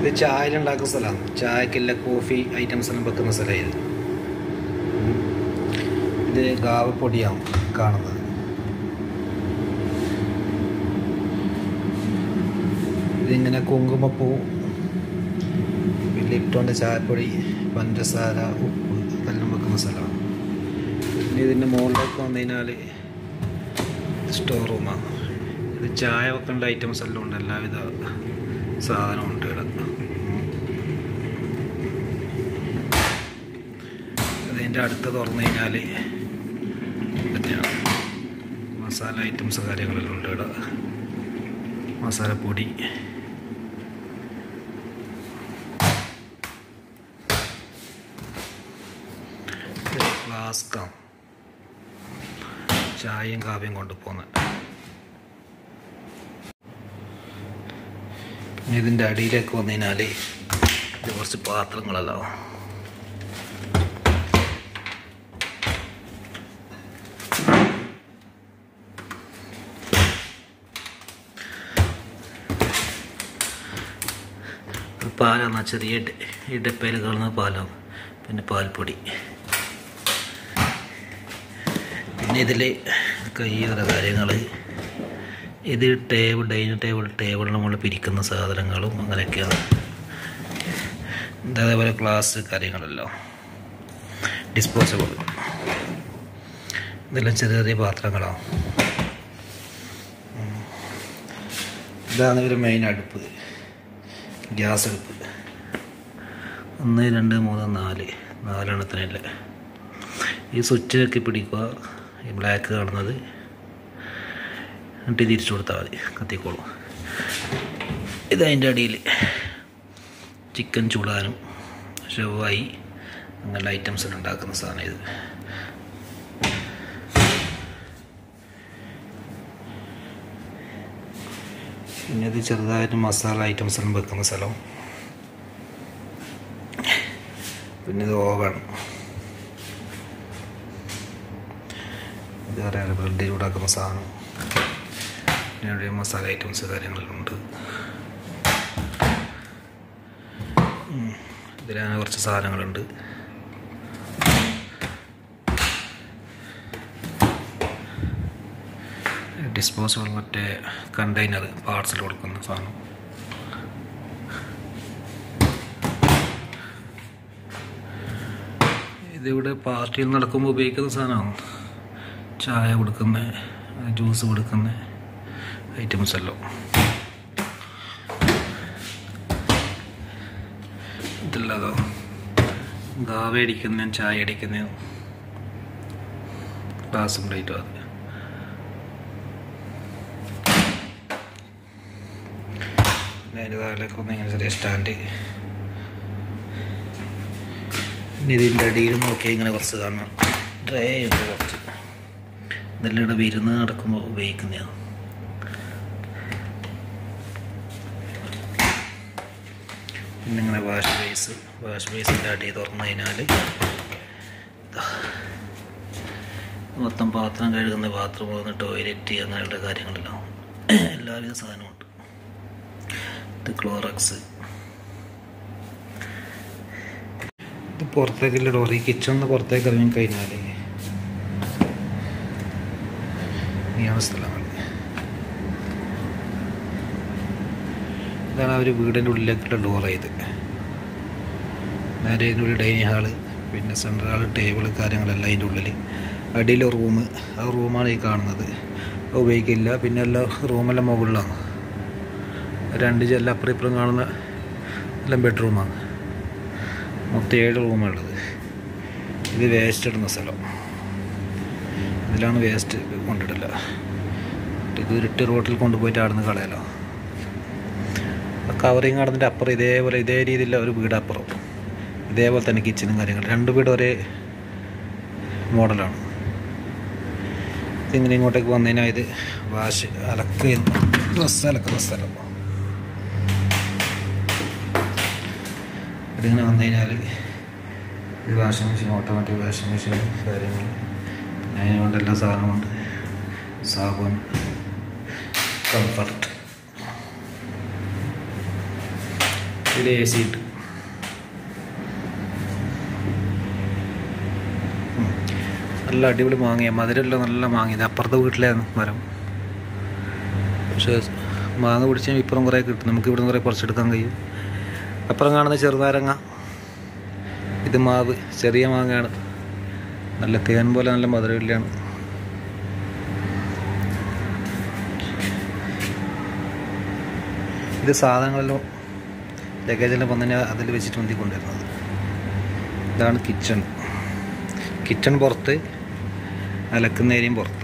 ഇത് ചായയിലുണ്ടാക്കുന്ന സ്ഥലമാണ് ചായക്കില്ല coffee items എല്ലാം വെക്കുന്ന സ്ഥലമാണ് ഇത് ഇത് ഗാവപ്പൊടിയാണ് കാണുന്നത് ഇതിങ്ങനെ കുങ്കുമപ്പൂ ലിപ്റ്റോൻ്റെ ചായപ്പൊടി പഞ്ചസാര ഉപ്പ് ഇതെല്ലാം വെക്കുന്ന സ്ഥലമാണ് പിന്നെ ഇതിൻ്റെ മുകളിലേക്ക് വന്നു കഴിഞ്ഞാൽ സ്റ്റോർ റൂമാണ് ഇത് ചായ വെക്കേണ്ട ഐറ്റംസ് എല്ലാം ഉണ്ട് എല്ലാവിധ സാധനവും ഉണ്ട് ഇവിടെ അതിൻ്റെ അടുത്ത് തുറന്നു കഴിഞ്ഞാൽ തന്നെയാണ് മസാല ഐറ്റംസ് കാര്യങ്ങളെല്ലാം ഉണ്ട് ഇവിടെ മസാലപ്പൊടി ഫ്ലാസ്കാണ് ചായയും കാവ്യം കൊണ്ടുപോകുന്നത് പിന്നെ ഇതിൻ്റെ അടിയിലേക്ക് വന്നു കഴിഞ്ഞാൽ ഇത് കുറച്ച് പാത്രങ്ങളല്ലോ പാലാണ് ചെറിയ ഡ- ഈ ഡപ്പയിൽ കാണുന്ന പാലാണ് പിന്നെ പാൽപ്പൊടി പിന്നെ ഇതിൽ കയ്യുറ കാര്യങ്ങൾ ഇത് ടേബിൾ ഡൈനിങ് ടേബിൾ ടേബിളിന് മുകളിൽ പിരിക്കുന്ന സാധനങ്ങളും അങ്ങനെയൊക്കെയാണ് ഇത് അതേപോലെ ഗ്ലാസ് കാര്യങ്ങളെല്ലാം ഡിസ്പോസിബിൾ ഇതെല്ലാം ചെറിയ ചെറിയ പാത്രങ്ങളാണ് ഉം. ഇതാണ് ഒരു മെയിൻ അടുപ്പ് ഗ്യാസ് അടുപ്പ് ഒന്ന് രണ്ട് മൂന്ന് നാല് നാലെണ്ണത്തിനല്ലേ ഈ സ്വിച്ച് ഒക്കെ പിടിക്കുക ഈ ബ്ലാക്ക് കാണുന്നത് എന്നിട്ട് തിരിച്ചു കൊടുത്താൽ മതി കത്തിക്കോളും ഇത് അതിൻ്റെ അടിയിൽ ചിക്കൻ ചൂടാനും ഷവായി അങ്ങനെയുള്ള ഐറ്റംസ് ഉണ്ടാക്കുന്ന സാധനം ഇത് പിന്നെ ഇത് ചെറുതായിട്ട് മസാല ഐറ്റംസ് എല്ലാം വെക്കുന്ന സ്ഥലം പിന്നെ ഇത് ഓവൺ ഇത് പറയാറ് ബ്രെഡ് ചൂടാക്കുന്ന സാധനം പിന്നെ ഇവിടെ മസാല ഐറ്റംസ് കാര്യങ്ങളെല്ലാം ഉണ്ട് ഉം. ഇതിലാണ് കുറച്ച് സാധനങ്ങളുണ്ട് ഡിസ്പോസബിൾ മറ്റേ കണ്ടെയ്നർ പാർസൽ കൊടുക്കുന്ന സാധനം ഇതിവിടെ പാർട്ടിയിൽ നടക്കുമ്പോൾ ഉപയോഗിക്കുന്ന സാധനമാണ് ചായ കൊടുക്കുന്ന ജ്യൂസ് കൊടുക്കുന്ന ഐറ്റംസ് എല്ലാം ഇതില്ലതോ ഗാവ അടിക്കുന്ന ചായ അടിക്കുന്ന ഗ്ലാസും പ്ലേറ്റും അത് പിന്നെ അതിൻ്റെ താഴേക്ക് ഒന്ന് ഇങ്ങനെ ചെറിയ സ്റ്റാൻഡ് പിന്നെ ഇതിൻ്റെ അടിയിൽ നോക്കിയാൽ ഇങ്ങനെ കുറച്ച് കാണാം ട്രേ ഉണ്ട് കുറച്ച് ഇതെല്ലാം ഇവിടെ വിരുന്ന് നടക്കുമ്പോൾ ഉപയോഗിക്കുന്നതാണ് പിന്നെ ഇങ്ങനെ വാഷ് ബേസ് വാഷ് ബേസിൻ്റെ അടി തുറന്നു കഴിഞ്ഞാൽ ഇതാ. മൊത്തം പാത്രം കഴുകുന്ന ബാത്റൂം പോകുന്ന ടോയ്ലറ്റ് അങ്ങനെയുള്ള കാര്യങ്ങളെല്ലാം എല്ലാവിധ സാധനമുണ്ട് ഇത് ക്ലോറക്സ് ഇത് പുറത്തേക്കുള്ള ഡോർ ഈ കിച്ചണിന്ന് പുറത്തേക്ക് ഇറങ്ങി കഴിഞ്ഞാൽ ഇങ്ങനെയാണ് സ്ഥലങ്ങൾ ഇതാണ് അവർ വീടിൻ്റെ ഉള്ളിലേക്കുള്ള ഡോർ ഇത് നേരെ ഇതിൻ്റെ ഉള്ളിൽ ഡൈനിങ് ഹാള് പിന്നെ സെൻട്രൽ ഹാള് ടേബിള് കാര്യങ്ങളെല്ലാം അതിൻ്റെ ഉള്ളിൽ അടിയിൽ റൂം ആ റൂമാണ് ഈ കാണുന്നത് അത് ഉപയോഗിക്കില്ല പിന്നെ എല്ലാം റൂമെല്ലാം മുകളിലാണ് രണ്ട് ജെല്ലാം അപ്പുറം ഇപ്പുറം കാണുന്ന എല്ലാം ബെഡ്റൂമാണ് മൊത്തം ഏഴ് റൂമുള്ളത് ഇത് വേസ്റ്റ് ഇടുന്ന സ്ഥലം ഇതിലാണ് വേസ്റ്റ് കൊണ്ടിടില്ല ഇത് ഇരുട്ട് റോട്ടിൽ കൊണ്ടുപോയിട്ട് അവിടുന്ന് കളയലോ കവറിങ് കടന്നിട്ട് അപ്പുറം ഇതേപോലെ ഇതേ രീതിയിലുള്ള ഒരു വീട് അപ്പുറം ഇതേപോലെ തന്നെ കിച്ചണും കാര്യങ്ങളും രണ്ട് വീട് ഒരേ മോഡലാണ് ഇതിങ്ങനെ ഇങ്ങോട്ടേക്ക് വന്നു കഴിഞ്ഞാൽ ഇത് വാഷ് അലക്ക് ഡ്രസ്സ് അലക്കുന്ന സ്ഥലം ഇതിങ്ങനെ വന്നു കഴിഞ്ഞാൽ ഇത് washing machine automatic washing machine കാര്യങ്ങൾ പിന്നെ അതിനുകൊണ്ട് എല്ലാ സാധനമുണ്ട് സാബുൻ കംഫർട്ട് ഇതിൽ എ സി ഇട്ട് ഉം. നല്ല അടിപൊളി മാങ്ങയ മധുരമുള്ള നല്ല മാങ്ങ ഇത് അപ്പുറത്തെ വീട്ടിലായിരുന്നു മരം പക്ഷേ മാങ്ങ പിടിച്ചാൽ ഇപ്പുറം കുറേ കിട്ടും നമുക്ക് ഇവിടുന്ന് കുറേ കുറച്ചെടുക്കാൻ കഴിയും അപ്പുറം കാണുന്ന ചെറുനാരങ്ങ ഇത് മാവ് ചെറിയ മാങ്ങയാണ് നല്ല തേൻ പോലെ നല്ല മധുരമില്ലാണ് ഇത് സാധനങ്ങളെല്ലാം ലഗേജെല്ലാം വന്നു അതിൽ വെച്ചിട്ട് മന്തി കൊണ്ടുവരുന്നത് ഇതാണ് കിച്ചൺ കിച്ചൺ പുറത്ത് അലക്കുന്ന ഏരിയയും പുറത്ത്